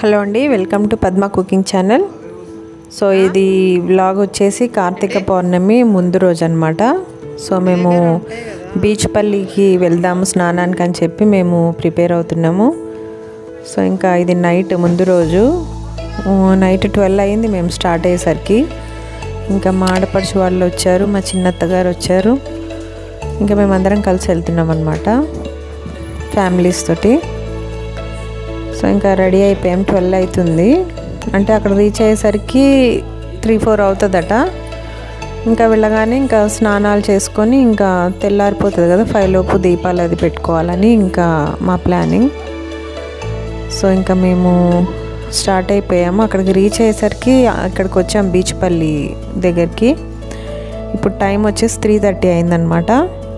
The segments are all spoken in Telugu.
హలో అండి welcome to Padma cooking channel so ఇది వ్లాగ్ వచ్చేసి కార్తీక పౌర్ణమి ముందు రోజు అనమాట సో మేము బీచ్ పల్లికి వెళ్దాము స్నానానికి అని చెప్పి మేము ప్రిపేర్ అవుతున్నాము సో ఇంకా ఇది నైట్ ముందు రోజు నైట్ ట్వెల్వ్ అయింది మేము స్టార్ట్ అయ్యేసరికి ఇంకా మా ఆడపడుచు వాళ్ళు వచ్చారు మా చిన్నత్తగారు వచ్చారు ఇంకా మేమందరం కలిసి వెళ్తున్నాం అనమాట ఫ్యామిలీస్ తోటి సో ఇంకా రెడీ అయిపోయాం ట్వెల్వ్ అవుతుంది అంటే అక్కడ రీచ్ అయ్యేసరికి త్రీ ఫోర్ అవుతుందట ఇంకా వెళ్ళగానే ఇంకా స్నానాలు చేసుకొని ఇంకా తెల్లారిపోతుంది కదా ఫైవ్ లోపు దీపాలు అది పెట్టుకోవాలని ఇంకా మా ప్లానింగ్ సో ఇంకా మేము స్టార్ట్ అయిపోయాము అక్కడికి రీచ్ అయ్యేసరికి అక్కడికి వచ్చాం బీచ్పల్లి దగ్గరికి ఇప్పుడు టైం వచ్చేసి త్రీ థర్టీ అయిందనమాట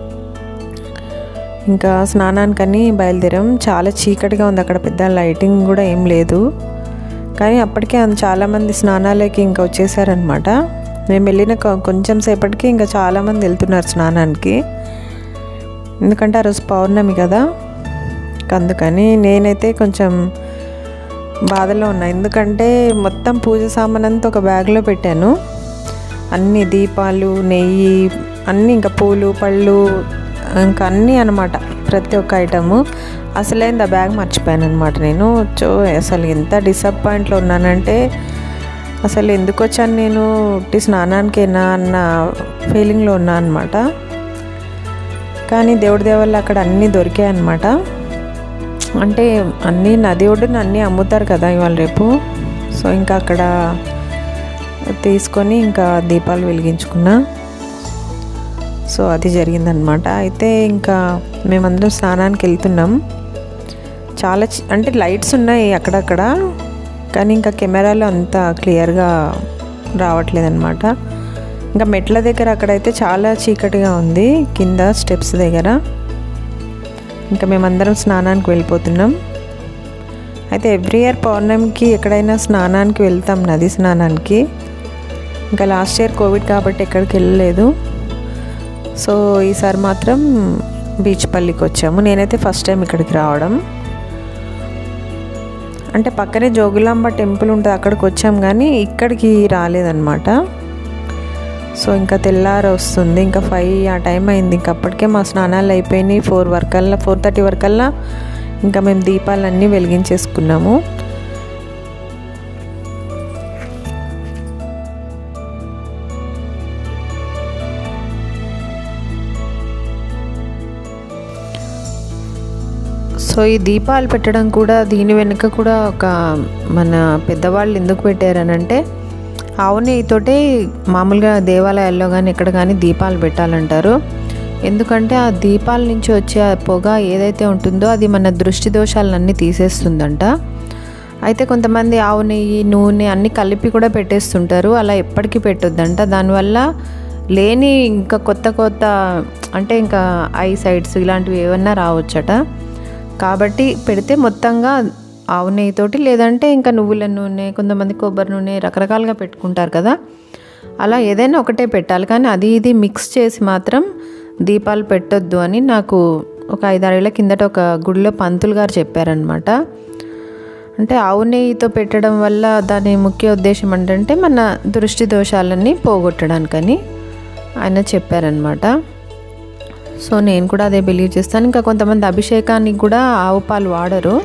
ఇంకా స్నానానికని బయలుదేరాం చాలా చీకటిగా ఉంది అక్కడ పెద్ద లైటింగ్ కూడా ఏం లేదు కానీ అప్పటికే చాలామంది స్నానాలకి ఇంకా వచ్చేసారనమాట మేము వెళ్ళిన కొంచెం సేపటికి ఇంకా చాలామంది వెళ్తున్నారు స్నానానికి ఎందుకంటే ఆ రోజు పౌర్ణమి కదా అందుకని నేనైతే కొంచెం బాధలో ఉన్నా ఎందుకంటే మొత్తం పూజ సామాన్ అంతా ఒక బ్యాగ్లో పెట్టాను అన్ని దీపాలు నెయ్యి అన్నీ ఇంకా పూలు పళ్ళు ఇంకా అన్నీ అనమాట ప్రతి ఒక్క ఐటము అసలైంది ఆ బ్యాగ్ మర్చిపోయాను అనమాట నేను చో అసలు ఎంత డిసప్పాయింట్లో ఉన్నానంటే అసలు ఎందుకు వచ్చాను నేను ఉట్టి స్నానానికేనా అన్న ఫీలింగ్లో ఉన్నా అనమాట కానీ దేవుడి దేవల్ల అక్కడ అన్నీ దొరికాయి అనమాట అంటే అన్నీ నది ఒడ్డున అన్నీ అమ్ముతారు కదా ఇవాళ రేపు సో ఇంకా అక్కడ తీసుకొని ఇంకా దీపాలు వెలిగించుకున్నా సో అది జరిగిందనమాట అయితే ఇంకా మేమందరం స్నానానికి వెళ్తున్నాం చాలా అంటే లైట్స్ ఉన్నాయి అక్కడక్కడ కానీ ఇంకా కెమెరాలో అంత క్లియర్గా రావట్లేదు అనమాట ఇంకా మెట్ల దగ్గర అక్కడైతే చాలా చీకటిగా ఉంది కింద స్టెప్స్ దగ్గర ఇంకా మేమందరం స్నానానికి వెళ్ళిపోతున్నాం అయితే ఎవ్రీ ఇయర్ పౌర్ణమికి ఎక్కడైనా స్నానానికి వెళ్తాం నది స్నానానికి ఇంకా లాస్ట్ ఇయర్ కోవిడ్ కాబట్టి ఎక్కడికి వెళ్ళలేదు సో ఈసారి మాత్రం బీచ్ పల్లికి వచ్చాము నేనైతే ఫస్ట్ టైం ఇక్కడికి రావడం అంటే పక్కనే జోగులాంబ టెంపుల్ ఉంటుంది అక్కడికి వచ్చాం కానీ ఇక్కడికి రాలేదన్నమాట సో ఇంకా తెల్లారి వస్తుంది ఇంకా ఫైవ్ ఆ టైం అయింది ఇంకా అప్పటికే మా స్నానాలు అయిపోయినాయి ఫోర్ వరకల్లా ఫోర్ థర్టీ వరకల్లా ఇంకా మేము దీపాలన్నీ వెలిగించేసుకున్నాము సో ఈ దీపాలు పెట్టడం కూడా దీని వెనుక కూడా ఒక మన పెద్దవాళ్ళు ఎందుకు పెట్టారనంటే ఆవు నెయ్యితోటే మామూలుగా దేవాలయాల్లో కానీ ఎక్కడ కానీ దీపాలు పెట్టాలంటారు ఎందుకంటే ఆ దీపాల నుంచి వచ్చే ఆ పొగ ఏదైతే ఉంటుందో అది మన దృష్టి దోషాలన్నీ తీసేస్తుందంట అయితే కొంతమంది ఆవు నెయ్యి నూనె అన్నీ కలిపి కూడా పెట్టేస్తుంటారు అలా ఎప్పటికీ పెట్టొద్దంట దానివల్ల లేని ఇంకా కొత్త కొత్త అంటే ఇంకా ఐ సైడ్స్ ఇలాంటివి ఏమన్నా రావచ్చట కాబట్టి పెడితే మొత్తంగా ఆవు నెయ్యితోటి లేదంటే ఇంకా నువ్వుల నూనె కొంతమంది కొబ్బరి నూనె రకరకాలుగా పెట్టుకుంటారు కదా అలా ఏదైనా ఒకటే పెట్టాలి కానీ అది ఇది మిక్స్ చేసి మాత్రం దీపాలు పెట్టొద్దు అని నాకు ఒక ఐదారేళ్ల కిందట ఒక గుడిలో పంతులు గారు చెప్పారనమాట అంటే ఆవు నెయ్యితో పెట్టడం వల్ల దాని ముఖ్య ఉద్దేశం ఏంటంటే మన దృష్టి దోషాలన్నీ పోగొట్టడానికని ఆయన చెప్పారనమాట సో నేను కూడా అదే బిలీవ్ చేస్తాను ఇంకా కొంతమంది అభిషేకానికి కూడా ఆవు పాలు వాడరు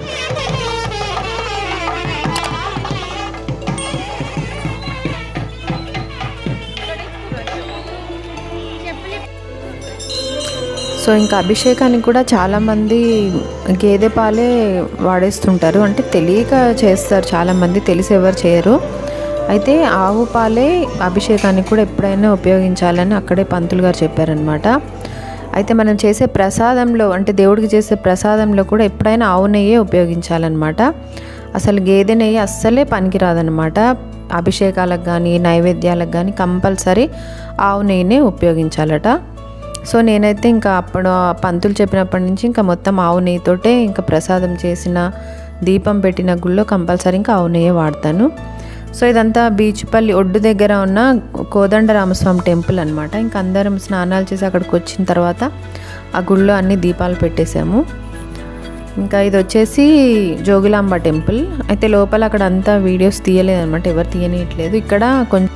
సో ఇంకా అభిషేకానికి కూడా చాలామంది గేదె పాలే వాడేస్తుంటారు అంటే తెలియక చేస్తారు చాలామంది తెలిసి ఎవరు చేయరు అయితే ఆవు పాలే అభిషేకానికి కూడా ఎప్పుడైనా ఉపయోగించాలని అక్కడే పంతులు గారు చెప్పారనమాట అయితే మనం చేసే ప్రసాదంలో అంటే దేవుడికి చేసే ప్రసాదంలో కూడా ఎప్పుడైనా ఆవు నెయ్యే ఉపయోగించాలన్నమాట అసలు గేదె నెయ్యి అస్సలే పనికిరాదనమాట అభిషేకాలకు కానీ నైవేద్యాలకు కానీ కంపల్సరీ ఆవు నెయ్యినే ఉపయోగించాలట సో నేనైతే ఇంకా అప్పుడు పంతులు చెప్పినప్పటి నుంచి ఇంకా మొత్తం ఆవు నెయ్యితోటే ఇంకా ప్రసాదం చేసిన దీపం పెట్టిన గుళ్ళో కంపల్సరీ ఇంకా ఆవు నెయ్యే వాడతాను సో ఇదంతా బీచ్పల్లి ఒడ్డు దగ్గర ఉన్న కోదండ రామస్వామి టెంపుల్ అనమాట ఇంకా అందరం స్నానాలు చేసి అక్కడికి వచ్చిన తర్వాత ఆ గుళ్ళో అన్ని దీపాలు పెట్టేశాము ఇంకా ఇది వచ్చేసి జోగులాంబ టెంపుల్ అయితే లోపల అక్కడ అంతా వీడియోస్ తీయలేదు అనమాట ఎవరు తీయనియట్లేదు ఇక్కడ కొంచెం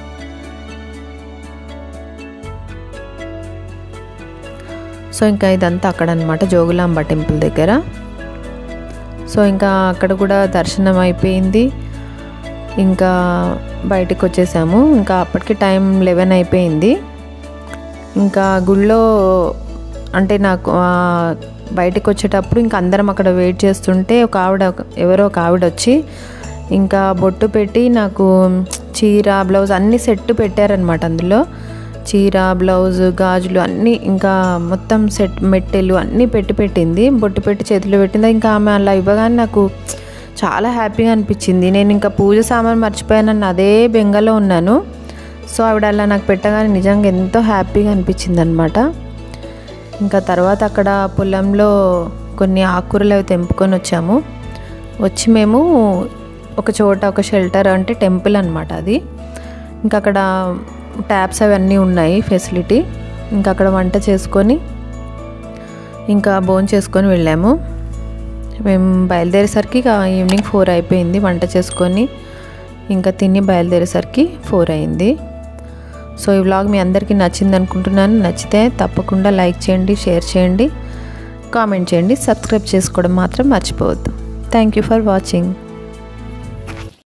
సో ఇంకా ఇదంతా అక్కడ అనమాట జోగులాంబ టెంపుల్ దగ్గర సో ఇంకా అక్కడ కూడా దర్శనం అయిపోయింది ఇంకా బయటకు వచ్చేసాము ఇంకా అప్పటికి టైం లెవెన్ అయిపోయింది ఇంకా గుళ్ళో అంటే నాకు ఆ, బయటకు వచ్చేటప్పుడు ఇంకా అందరం అక్కడ వెయిట్ చేస్తుంటే ఒక ఆవిడ ఎవరో ఒక ఆవిడ వచ్చి ఇంకా బొట్టు పెట్టి నాకు చీర బ్లౌజ్ అన్నీ సెట్ పెట్టారనమాట అందులో చీర బ్లౌజ్ గాజులు అన్నీ ఇంకా మొత్తం సెట్ మెట్టెలు అన్నీ పెట్టి పెట్టింది బొట్టు పెట్టి చేతిలో పెట్టింది ఇంకా ఆమె అలా ఇవ్వగానే నాకు చాలా హ్యాపీగా అనిపించింది నేను ఇంకా పూజ సామాన్ మర్చిపోయానన్న అదే బెంగలో ఉన్నాను సో ఆవిడ అలా నాకు పెట్టగానే నిజంగా ఎంతో హ్యాపీగా అనిపించింది అనమాట ఇంకా తర్వాత అక్కడ పొలంలో కొన్ని ఆకుకూరలు అవి తెంపుకొని వచ్చాము వచ్చి మేము ఒక చోట ఒక షెల్టర్ అంటే టెంపుల్ అనమాట అది ఇంకా అక్కడ ట్యాప్స్ అవన్నీ ఉన్నాయి ఫెసిలిటీ ఇంకా అక్కడ వంట చేసుకొని ఇంకా భోజనం చేసుకొని వెళ్ళాము మేము బయలుదేరేసరికి ఇక ఈవినింగ్ ఫోర్ అయిపోయింది వంట చేసుకొని ఇంకా తిని బయలుదేరేసరికి ఫోర్ అయింది సో ఈ వ్లాగ్ మీ అందరికీ నచ్చింది అనుకుంటున్నాను నచ్చితే తప్పకుండా లైక్ చేయండి షేర్ చేయండి కామెంట్ చేయండి సబ్స్క్రైబ్ చేసుకోవడం మాత్రం మర్చిపోవద్దు థ్యాంక్ యూ ఫర్ వాచింగ్